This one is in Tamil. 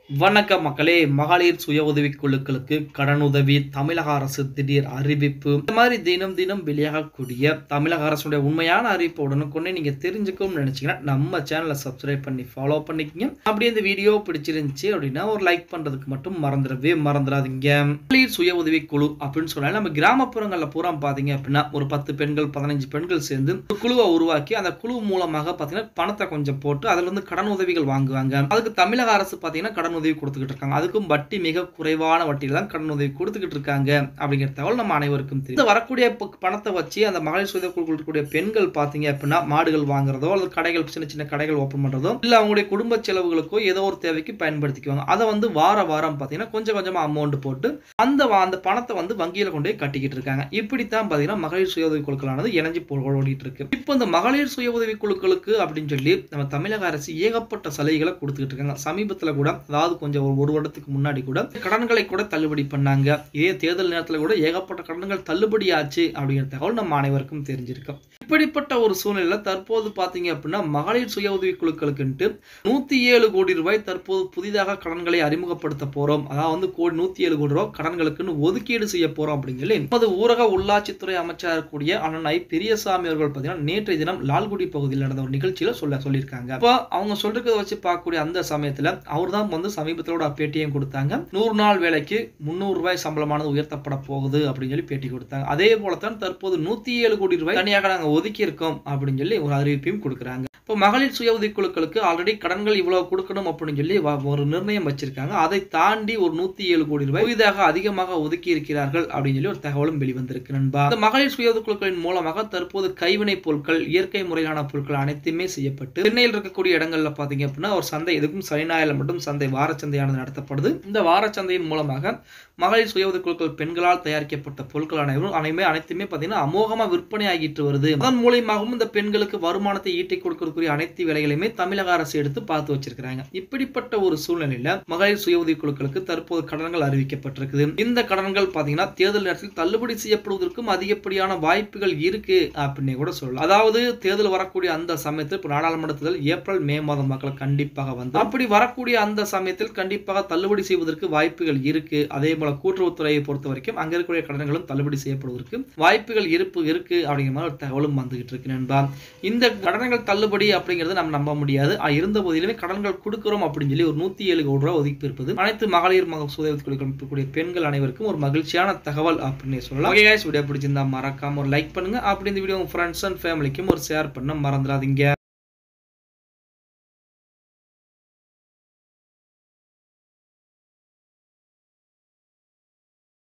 வணக்கம் மக்களே மகளிர் சுய உதவிக் குழுக்களுக்கு கடனுதவி தமிழக அரசு திடீர் அறிவிப்பு இந்த மாதிரி தினம் தினம் வெளியாகக்கூடிய தமிழக அரசுடைய உண்மையான அறிவிப்பு உடனுக்குடனே நீங்க தெரிஞ்சுக்கணும்னு நினைச்சீங்கன்னா நம்ம சேனலை சப்ஸ்கிரைப் பண்ணி ஃபாலோ பண்ணிக்கங்க அப்படி இந்த வீடியோ பிடிச்சிருந்துச்சு அப்படின்னா ஒரு லைக் பண்றதுக்கு மட்டும் மறந்துடவே மறந்துடாதீங்க மகளிர் சுய உதவி குழு அப்படின்னு சொன்னாலும் நம்ம கிராமப்புறங்கள்ல பூரா பாத்தீங்க அப்படின்னா ஒரு பத்து பெண்கள் பதினஞ்சு பெண்கள் சேர்ந்து ஒரு குழுவை உருவாக்கி அந்த குழு மூலமாக பாத்தீங்கன்னா பணத்தை கொஞ்சம் போட்டு அதுல இருந்து கடன் உதவிகள் வாங்குவாங்க அதுக்கு தமிழக அரசு பாத்தீங்கன்னா கடன் உதவி கொடுத்துக்கிட்டு இருக்காங்க அதுக்கும் வட்டி மிக குறைவான வட்டியில தான் கடன் உதவி கொடுத்துக்கிட்டு இருக்காங்க அப்படிங்கிற தகவல் நம்ம அனைவருக்கும் தெரியும் இந்த வரக்கூடிய ப- பணத்தை வச்சு அந்த மகளிர் சுய குழுக்கள் இருக்கக்கூடிய பெண்கள் பாத்தீங்க அப்படின்னா மாடுகள் வாங்குறதோ அல்லது கடைகள் சின்ன சின்ன கடைகள் ஓப்பன் பண்றதோ இல்ல அவங்களுடைய குடும்ப செலவுகளுக்கோ ஏதோ ஒரு தேவைக்கு பயன்படுத்திக்குவாங்க அதை வந்து வார வாரம் பாத்தீங்கன்னா கொஞ்சம் கொஞ்சமா அமௌண்ட் போட்டு அந்த வா- அந்த பணத்தை வந்து வங்கியில கொண்டு போய் கட்டிக்கிட்டு இருக்காங்க இப்படித்தான் பாத்தீங்கன்னா மகளிர் சுய உதவி குழுக்களானது இணைஞ்சு போ- ஓடிட்டு இருக்கு இப்போ இந்த மகளிர் சுய உதவி குழுக்களுக்கு அப்படின்னு சொல்லி நம்ம தமிழக அரசு ஏகப்பட்ட சலுகைகளை கொடுத்துக்கிட்டு இருக்காங்க சமீபத்துல கூட அதாவது கொஞ்சம் ஒரு ஒரு வருடத்துக்கு முன்னாடி கூட கடன்களை கூட தள்ளுபடி பண்ணாங்க இதே தேர்தல் நேரத்துல கூட ஏகப்பட்ட கடன்கள் தள்ளுபடி ஆச்சு அப்படிங்கிற தகவல் நம்ம அனைவருக்கும் தெரிஞ்சிருக்கும் இப்படிப்பட்ட ஒரு சூழ்நிலையில தற்போது பாத்தீங்க அப்படின்னா மகளிர் சுய உதவி குழுக்களுக்குன்ட்டு நூத்தி ஏழு கோடி ரூபாய் தற்போது புதிதாக கடன்களை அறிமுகப்படுத்த போறோம் அதாவது வந்து கோடி நூத்தி ஏழு கோடி ரூபாய் கடன்களுக்குன்னு ஒதுக்கீடு செய்ய போறோம் அப்படின்னு சொல்லி நமது ஊரக உள்ளாட்சித்துறை அமைச்சராக இருக்கக்கூடிய அண்ணன் ஐ பெரியசாமி அவர்கள் பாத்தீங்கன்னா நேற்றைய தினம் லால்குடி பகுதியில் நடந்த ஒரு நிகழ்ச்சியில சொல்ல சொல்லியிருக்காங்க அப்போ அவங்க சொல்றதை வச்சு பார்க்கக்கூடிய அந்த சமயத்துல அவர் தான் வந்து சமீபத்தோட பேட்டியும் கொடுத்தாங்க நூறு நாள் வேலைக்கு முந்நூறு ரூபாய் சம்பளமானது உயர்த்தப்பட போகுது அப்படின்னு சொல்லி பேட்டி கொடுத்தாங்க அதே போலத்தான் தற்போது நூத்தி ஏழு கோடி ரூபாய் தனியாக நாங்க ஒதுக்கி இருக்கோம் அப்படின்னு சொல்லி ஒரு அறிவிப்பையும் கொடுக்குறாங்க இப்போ மகளிர் சுய உதவி குழுக்களுக்கு ஆல்ரெடி கடன்கள் இவ்வளவு கொடுக்கணும் அப்படின்னு சொல்லி வ- ஒரு நிர்ணயம் வச்சிருக்காங்க அதை தாண்டி ஒரு நூத்தி ஏழு கோடி ரூபாய் புதிதாக அதிகமாக ஒதுக்கி இருக்கிறார்கள் அப்படின்னு சொல்லி ஒரு தகவலும் வெளிவந்திருக்கு நண்பா இந்த மகளிர் சுய உதவி குழுக்களின் மூலமாக தற்போது கைவினை பொருட்கள் இயற்கை முறையிலான பொருட்கள் அனைத்துமே செய்யப்பட்டு சென்னையில் இருக்கக்கூடிய இடங்கள்ல பாத்தீங்க அப்படின்னா ஒரு சந்தை எதுக்கும் சனி ஞாயிறுல மட்டும் சந்தை வாரச்சந்தையானது நடத்தப்படுது இந்த வாரச்சந்தையின் மூலமாக மகளிர் சுய உதவி குழுக்கள் பெண்களால் தயாரிக்கப்பட்ட பொருட்கள் அனைவரும் அனைமே அனைத்துமே பாத்தீங்கன்னா அமோகமா விற்பனை ஆகிட்டு வருது அதன் மூலியமாகவும் இந்த பெண்களுக்கு வருமானத்தை ஈட்டி கொடுக்கக்கூடிய அனைத்து வேலைகளையுமே தமிழக அரசு எடுத்து பார்த்து வச்சிருக்கிறாங்க இப்படிப்பட்ட ஒரு சூழ்நிலையில மகளிர் சுய உதவி குழுக்களுக்கு தற்போது கடன்கள் அறிவிக்கப்பட்டிருக்குது இந்த கடன்கள் பாத்தீங்கன்னா தேர்தல் நேரத்தில் தள்ளுபடி செய்யப்படுவதற்கும் அதிகப்படியான வாய்ப்புகள் இருக்கு அப்படின்னு கூட சொல்லலாம் அதாவது தேர்தல் வரக்கூடிய அந்த சமயத்தில் இப்போ நாடாளுமன்ற தேர்தல் ஏப்ரல் மே மாதம் மக்கள் கண்டிப்பாக வந்து அப்படி வரக்கூடிய அந்த சமயத்தில் கண்டிப்பாக தள்ளுபடி செய்வதற்கு வாய்ப்புகள் இருக்கு அதே போல கூட்டுறவுத்துறையை பொறுத்த வரைக்கும் அங்க இருக்கக்கூடிய கடன்களும் தள்ளுபடி செய்யப்படுவதற்கு வாய்ப்புகள் இருப்பு இருக்கு அப்படிங்கிற மாதிரி ஒரு தகவலும் வந்துகிட்டு இருக்கு நண்பா இந்த கடன்கள் தள்ளுபடி அப்படிங்கிறது நம்ம நம்ப முடியாது ஆ, இருந்த போதிலுமே கடன்கள் கொடுக்கிறோம் அப்படின்னு சொல்லி ஒரு நூத்தி ஏழு கோடி ரூபாய் ஒதுக்கி இருப்பது அனைத்து மகளிர் மக சுய கொடுக்கக்கூடிய பெண்கள் அனைவருக்கும் ஒரு மகிழ்ச்சியான தகவல் அப்படின்னு சொல்லலாம் ஓகே guys, வீடியோ பிடிச்சிருந்தா மறக்காம ஒரு லைக் பண்ணுங்க அப்படி இந்த வீடியோ உங்க ஃப்ரெண்ட்ஸ் அண்ட் ஃபேமிலிக்கும் ஒரு ஷேர் பண்ண மறந்துடாதீங்க